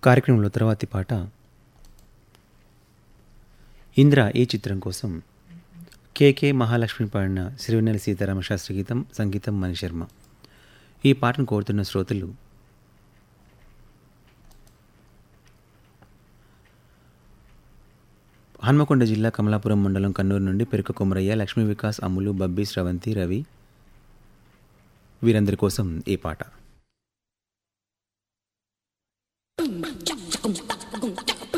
కార్యక్రమంలో తర్వాతి పాట ఇంద్ర ఈ చిత్రం కోసం కేకే మహాలక్ష్మి పాడిన సిరివెన్నెల సీతారామ శాస్త్రి గీతం సంగీతం మణిశర్మ ఈ పాటను కోరుతున్న శ్రోతలు హన్మకొండ జిల్లా కమలాపురం మండలం కన్నూరు నుండి పెరుక కొమరయ్య లక్ష్మీ వికాస్ అమ్ములు బబ్బీ స్రవంతి రవి వీరందరి కోసం ఈ పాట Chak, chak, chak, chak, chak,